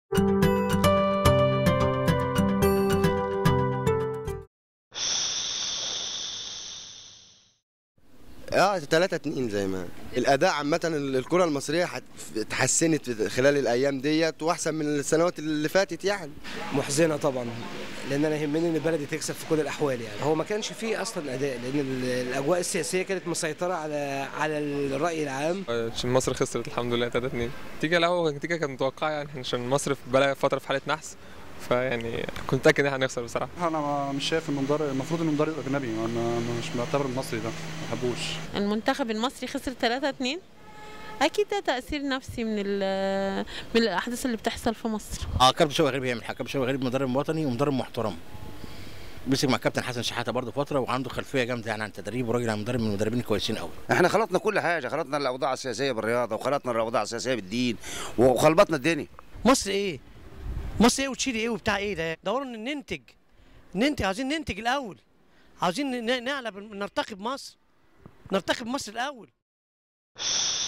اه 3 2 زي ما الاداء عامه الكره المصريه حت- اتحسنت في خلال الايام ديت واحسن من السنوات اللي فاتت يعني محزنه طبعا لان انا يهمني ان بلدي تكسب في كل الاحوال يعني هو ما كانش فيه اصلا اداء لان ال- الاجواء السياسيه كانت مسيطره على على الراي العام عشان مصر خسرت الحمد لله 3 2 النتيجه الاول النتيجه كانت متوقعه يعني عشان مصر في بقى فتره في حاله نحس فيعني كنت متاكد ان احنا هنخسر بصراحه انا ما- مش شايف انه مدرب المفروض انه مدرب اجنبي انا مش معتبر المصري ده ما بحبوش المنتخب المصري خسر 3 2 اكيد ده تاثير نفسي من ال- من الاحداث اللي بتحصل في مصر اه كابتن شوقي غريب يعمل حاجه كابتن شوقي غريب مدرب وطني ومدرب محترم مسك مع كابتن حسن شحاته برضه فتره وعنده خلفيه جامده يعني عن التدريب وراجل يعني مدرب من المدربين الكويسين قوي احنا خلطنا كل حاجه خلطنا الاوضاع السياسيه بالرياضه وخلطنا الاوضاع السياسيه بالدين وخلبطنا الدنيا مصر ايه؟ مصر ايه وتشيلي ايه وبتاع ايه ده؟ دوروا ان ننتج ننتج عايزين ننتج الاول عاوزين ن- نعلى بال- نرتقي بمصر نرتقي بمصر الاول